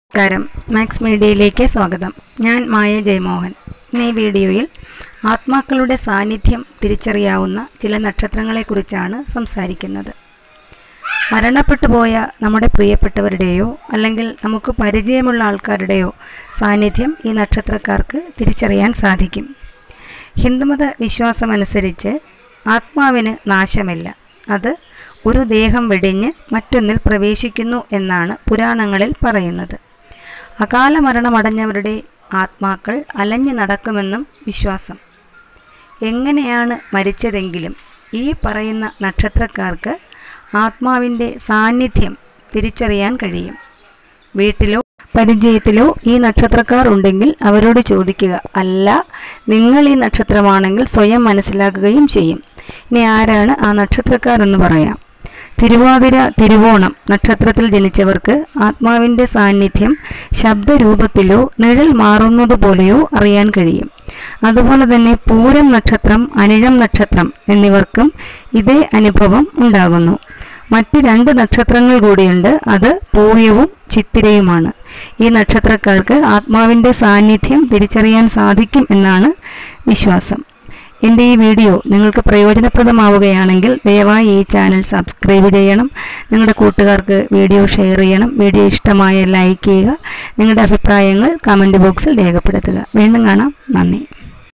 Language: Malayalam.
നമസ്കാരം മാക്സ് മീഡിയയിലേക്ക് സ്വാഗതം ഞാൻ മായ ജയമോഹൻ ഇന്ന് ഈ വീഡിയോയിൽ ആത്മാക്കളുടെ സാന്നിധ്യം തിരിച്ചറിയാവുന്ന ചില നക്ഷത്രങ്ങളെക്കുറിച്ചാണ് സംസാരിക്കുന്നത് മരണപ്പെട്ടു പോയ നമ്മുടെ പ്രിയപ്പെട്ടവരുടെയോ അല്ലെങ്കിൽ നമുക്ക് പരിചയമുള്ള ആൾക്കാരുടെയോ സാന്നിധ്യം ഈ നക്ഷത്രക്കാർക്ക് തിരിച്ചറിയാൻ സാധിക്കും ഹിന്ദുമത വിശ്വാസമനുസരിച്ച് ആത്മാവിന് നാശമില്ല അത് ഒരു ദേഹം വെടിഞ്ഞ് മറ്റൊന്നിൽ പ്രവേശിക്കുന്നു എന്നാണ് പുരാണങ്ങളിൽ പറയുന്നത് അകാല മരണമടഞ്ഞവരുടെ ആത്മാക്കൾ അലഞ്ഞു നടക്കുമെന്നും വിശ്വാസം എങ്ങനെയാണ് മരിച്ചതെങ്കിലും ഈ പറയുന്ന നക്ഷത്രക്കാർക്ക് ആത്മാവിൻ്റെ സാന്നിധ്യം തിരിച്ചറിയാൻ കഴിയും വീട്ടിലോ പരിചയത്തിലോ ഈ നക്ഷത്രക്കാർ ഉണ്ടെങ്കിൽ അവരോട് ചോദിക്കുക അല്ല നിങ്ങൾ ഈ നക്ഷത്രമാണെങ്കിൽ സ്വയം മനസ്സിലാക്കുകയും ചെയ്യും ഇനി ആരാണ് ആ നക്ഷത്രക്കാർ എന്ന് പറയാം തിരുവാതിര തിരുവോണം നക്ഷത്രത്തിൽ ജനിച്ചവർക്ക് ആത്മാവിൻ്റെ സാന്നിധ്യം ശബ്ദരൂപത്തിലോ നിഴൽ മാറുന്നതുപോലെയോ അറിയാൻ കഴിയും അതുപോലെ തന്നെ പൂരം നക്ഷത്രം അനിഴം നക്ഷത്രം എന്നിവർക്കും ഇതേ അനുഭവം ഉണ്ടാകുന്നു മറ്റ് രണ്ട് നക്ഷത്രങ്ങൾ കൂടിയുണ്ട് അത് പൂയവും ചിത്തിരയുമാണ് ഈ നക്ഷത്രക്കാർക്ക് ആത്മാവിൻ്റെ സാന്നിധ്യം തിരിച്ചറിയാൻ സാധിക്കും എന്നാണ് വിശ്വാസം എൻ്റെ ഈ വീഡിയോ നിങ്ങൾക്ക് പ്രയോജനപ്രദമാവുകയാണെങ്കിൽ ദയവായി ഈ ചാനൽ സബ്സ്ക്രൈബ് ചെയ്യണം നിങ്ങളുടെ കൂട്ടുകാർക്ക് വീഡിയോ ഷെയർ ചെയ്യണം വീഡിയോ ഇഷ്ടമായ ലൈക്ക് ചെയ്യുക നിങ്ങളുടെ അഭിപ്രായങ്ങൾ കമൻറ്റ് ബോക്സിൽ രേഖപ്പെടുത്തുക വീണ്ടും കാണാം നന്ദി